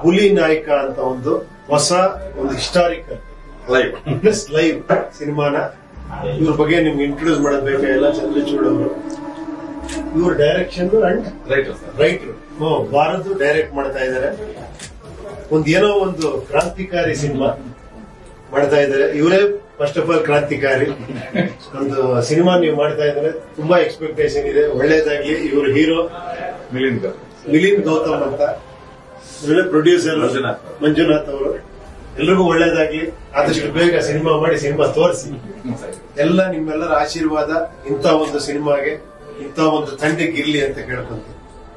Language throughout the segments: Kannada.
ಹುಲಿ ನಾಯಕ ಅಂತ ಒಂದು ಹೊಸ ಒಂದು ಹಿಸ್ಟಾರಿಕಲ್ ಲೈವ್ ಪ್ಲಸ್ ಲೈವ್ ಸಿನಿಮಾನ ಇವ್ರ ಬಗ್ಗೆ ನಿಮ್ಗೆ ಇಂಟ್ರೊಡ್ಯೂಸ್ ಮಾಡೋದ್ ಬೇಕಾಗಿಲ್ಲ ಚಂದ್ರಚೂಡ್ ಅವರು ಇವ್ರ direction and write sir writer Bharat direct ಮಾಡ್ತಾ ಇದ್ದಾರೆ ಒಂದ್ ಏನೋ ಒಂದು ಕ್ರಾಂತಿಕಾರಿ ಸಿನಿಮಾ ಮಾಡ್ತಾ ಇದ್ದಾರೆ ಇವರೇ ಫಸ್ಟ್ ಆಫ್ ಆಲ್ ಕ್ರಾಂತಿಕಾರಿ ಒಂದು ಸಿನಿಮಾ ನೀವು ಮಾಡ್ತಾ ಇದ್ದಾರೆ ತುಂಬಾ ಎಕ್ಸ್ಪೆಕ್ಟೇಷನ್ ಇದೆ ಒಳ್ಳೇದಾಗ್ಲಿ ಇವ್ರ ಹೀರೋ ಮಿಲಿಂದ್ ಗೌರ್ ಮಿಲಿಂದ್ ಗೌತಮ್ ಅಂತ ಪ್ರೊಡ್ಯೂಸರ್ ಮಂಜುನಾಥ್. ಮಂಜುನಾಥ್ ಅವರು ಎಲ್ರಿಗೂ ಒಳ್ಳೇದಾಗ್ಲಿ ಆದಷ್ಟು ಬೇಗ ಸಿನಿಮಾ ಮಾಡಿ ಸಿನಿಮಾ ತೋರಿಸಿ ಎಲ್ಲ ನಿಮ್ಮೆಲ್ಲರ ಆಶೀರ್ವಾದ ಇಂಥ ಒಂದು ಸಿನಿಮಾಗೆ ಇಂಥ ಒಂದು ತಂಡಕ್ಕೆ ಇರ್ಲಿ ಅಂತ ಕೇಳ್ಕೊಂತೀನಿ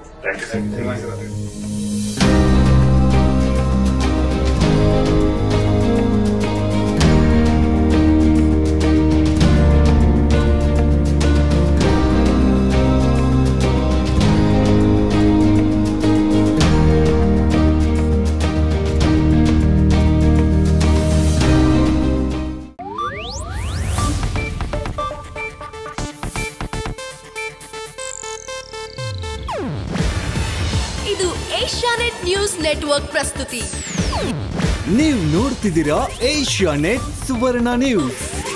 ಇದು ಏಷ್ಯಾನೆಟ್ ನ್ಯೂಸ್ ನೆಟ್ವರ್ಕ್ ಪ್ರಸ್ತುತಿ ನೀವು ನೋಡ್ತಿದ್ದೀರಾ ಏಷ್ಯಾ ನೆಟ್ ಸುವರ್ಣ ನ್ಯೂಸ್